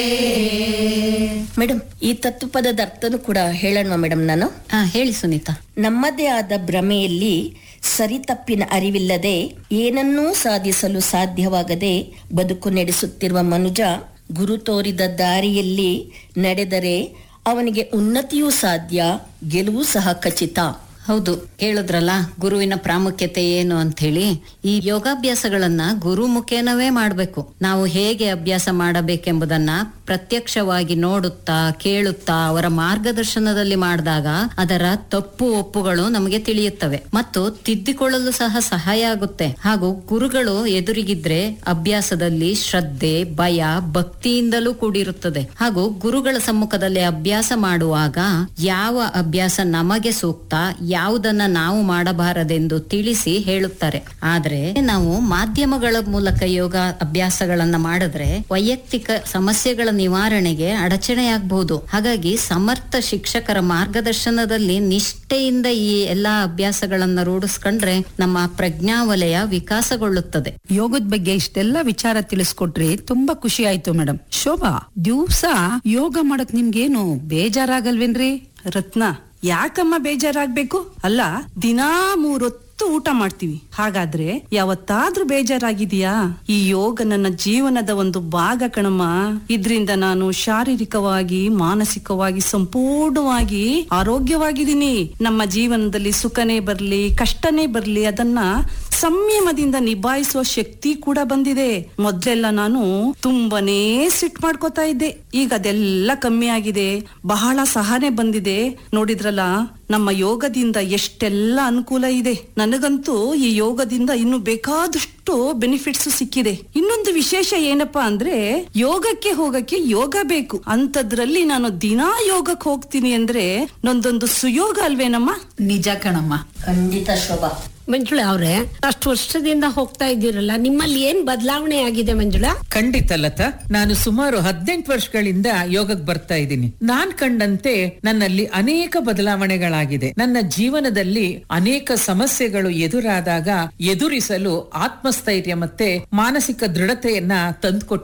madam ಈ ತತ್ವಪದದ ಅರ್ಥನೂ ಕೂಡ ಹೇಳೋಣ ಮೇಡಮ್ ನಾನು ಹಾ ಹೇಳಿ ಸುನೀತಾ ನಮ್ಮದೇ ಆದ ಭ್ರಮೆಯಲ್ಲಿ ಸರಿತಪ್ಪಿನ ಅರಿವಿಲ್ಲದೆ ಏನನ್ನೂ ಸಾಧಿಸಲು ಸಾಧ್ಯವಾಗದೆ ಬದುಕು ನಡೆಸುತ್ತಿರುವ ಮನುಜ ಗುರು ತೋರಿದ ದಾರಿಯಲ್ಲಿ ನಡೆದರೆ ಅವನಿಗೆ ಉನ್ನತಿಯೂ ಸಾಧ್ಯ ಗೆಲುವು ಸಹ ಖಚಿತ ಹೌದು ಕೇಳಿದ್ರಲ್ಲ ಗುರುವಿನ ಪ್ರಾಮುಖ್ಯತೆ ಏನು ಅಂತ ಹೇಳಿ ಈ ಯೋಗಾಭ್ಯಾಸಗಳನ್ನ ಗುರು ಮುಖೇನವೇ ಮಾಡಬೇಕು ನಾವು ಹೇಗೆ ಅಭ್ಯಾಸ ಮಾಡಬೇಕೆಂಬುದನ್ನ ಪ್ರತ್ಯಕ್ಷವಾಗಿ ನೋಡುತ್ತಾ ಕೇಳುತ್ತಾ ಅವರ ಮಾರ್ಗದರ್ಶನದಲ್ಲಿ ಮಾಡಿದಾಗ ಅದರ ತಪ್ಪು ಒಪ್ಪುಗಳು ನಮಗೆ ತಿಳಿಯುತ್ತವೆ ಮತ್ತು ತಿದ್ದಿಕೊಳ್ಳಲು ಸಹ ಸಹಾಯ ಆಗುತ್ತೆ ಹಾಗೂ ಗುರುಗಳು ಎದುರಿಗಿದ್ರೆ ಅಭ್ಯಾಸದಲ್ಲಿ ಶ್ರದ್ಧೆ ಭಯ ಭಕ್ತಿಯಿಂದಲೂ ಕೂಡಿರುತ್ತದೆ ಹಾಗೂ ಗುರುಗಳ ಸಮ್ಮುಖದಲ್ಲಿ ಅಭ್ಯಾಸ ಮಾಡುವಾಗ ಯಾವ ಅಭ್ಯಾಸ ನಮಗೆ ಸೂಕ್ತ ಯಾವುದನ್ನ ನಾವು ಮಾಡಬಾರದೆಂದು ತಿಳಿಸಿ ಹೇಳುತ್ತಾರೆ ಆದ್ರೆ ನಾವು ಮಾಧ್ಯಮಗಳ ಮೂಲಕ ಯೋಗ ಅಭ್ಯಾಸಗಳನ್ನ ಮಾಡಿದ್ರೆ ವೈಯಕ್ತಿಕ ಸಮಸ್ಯೆಗಳ ನಿವಾರಣೆಗೆ ಅಡಚಣೆಯಾಗಬಹುದು ಹಾಗಾಗಿ ಸಮರ್ಥ ಶಿಕ್ಷಕರ ಮಾರ್ಗದರ್ಶನದಲ್ಲಿ ನಿಷ್ಠೆಯಿಂದ ಈ ಎಲ್ಲಾ ಅಭ್ಯಾಸಗಳನ್ನ ರೂಢಿಸ್ಕೊಂಡ್ರೆ ನಮ್ಮ ಪ್ರಜ್ಞಾವಲಯ ವಿಕಾಸಗೊಳ್ಳುತ್ತದೆ ಯೋಗದ ಬಗ್ಗೆ ಇಷ್ಟೆಲ್ಲ ವಿಚಾರ ತಿಳಿಸ್ಕೊಟ್ರಿ ತುಂಬಾ ಖುಷಿ ಆಯ್ತು ಮೇಡಮ್ ಶೋಭಾ ದಿವ್ಸ ಯೋಗ ಮಾಡಕ್ ನಿಮ್ಗೇನು ಬೇಜಾರಾಗಲ್ವೇನ್ರಿ ರತ್ನ ಯಾಕಮ್ಮ ಬೇಜಾರಾಗ್ಬೇಕು ಅಲ್ಲ ದಿನಾ ಮೂರೊತ್ತು ಊಟ ಮಾಡ್ತೀವಿ ಹಾಗಾದ್ರೆ ಯಾವತ್ತಾದ್ರೂ ಬೇಜಾರಾಗಿದೆಯಾ ಈ ಯೋಗ ನನ್ನ ಜೀವನದ ಒಂದು ಭಾಗ ಕಣಮ್ಮ ಇದ್ರಿಂದ ನಾನು ಶಾರೀರಿಕವಾಗಿ ಮಾನಸಿಕವಾಗಿ ಸಂಪೂರ್ಣವಾಗಿ ಆರೋಗ್ಯವಾಗಿದ್ದೀನಿ ನಮ್ಮ ಜೀವನದಲ್ಲಿ ಸುಖನೇ ಬರ್ಲಿ ಕಷ್ಟನೇ ಬರ್ಲಿ ಅದನ್ನ ಸಂಯಮದಿಂದ ನಿಭಾಯಿಸುವ ಶಕ್ತಿ ಕೂಡ ಬಂದಿದೆ ಮೊದ್ಲೆಲ್ಲ ನಾನು ತುಂಬಾನೇ ಸಿಟ್ ಮಾಡ್ಕೋತಾ ಇದ್ದೆ ಈಗ ಅದೆಲ್ಲ ಕಮ್ಮಿ ಆಗಿದೆ ಬಹಳ ಸಹನೆ ಬಂದಿದೆ ನೋಡಿದ್ರಲ್ಲ ನಮ್ಮ ಯೋಗದಿಂದ ಎಷ್ಟೆಲ್ಲ ಅನುಕೂಲ ಇದೆ ನನಗಂತೂ ಈ ಯೋಗದಿಂದ ಇನ್ನು ಬೇಕಾದಷ್ಟು ಬೆನಿಫಿಟ್ಸ್ ಸಿಕ್ಕಿದೆ ಇನ್ನೊಂದು ವಿಶೇಷ ಏನಪ್ಪಾ ಅಂದ್ರೆ ಯೋಗಕ್ಕೆ ಹೋಗಕ್ಕೆ ಯೋಗ ಬೇಕು ಅಂತದ್ರಲ್ಲಿ ನಾನು ದಿನಾ ಯೋಗಕ್ಕೆ ಹೋಗ್ತೀನಿ ಅಂದ್ರೆ ನಂದೊಂದು ಸುಯೋಗ ಅಲ್ವೇನಮ್ಮ ನಿಜ ಕಣಮ್ಮ ಖಂಡಿತ ಶೋಭಾ ಮಂಜುಳಾ ಅವ್ರೆ ಅಷ್ಟು ವರ್ಷದಿಂದ ಹೋಗ್ತಾ ಇದ್ದೀರಲ್ಲ ನಿಮ್ಮಲ್ಲಿ ಏನ್ ಬದಲಾವಣೆ ಆಗಿದೆ ಮಂಜುಳಾ ಖಂಡಿತ ಲತಾ ನಾನು ಸುಮಾರು ಹದಿನೆಂಟು ವರ್ಷಗಳಿಂದ ಯೋಗಕ್ಕೆ ಬರ್ತಾ ಇದ್ದೀನಿ ನಾನ್ ಕಂಡಂತೆ ನನ್ನಲ್ಲಿ ಅನೇಕ ಬದಲಾವಣೆಗಳಾಗಿದೆ ನನ್ನ ಜೀವನದಲ್ಲಿ ಅನೇಕ ಸಮಸ್ಯೆಗಳು ಎದುರಾದಾಗ ಎದುರಿಸಲು ಆತ್ಮಸ್ಥೈರ್ಯ ಮತ್ತೆ ಮಾನಸಿಕ ದೃಢತೆಯನ್ನ ತಂದ್ಕೊಟ್ಟಿದೆ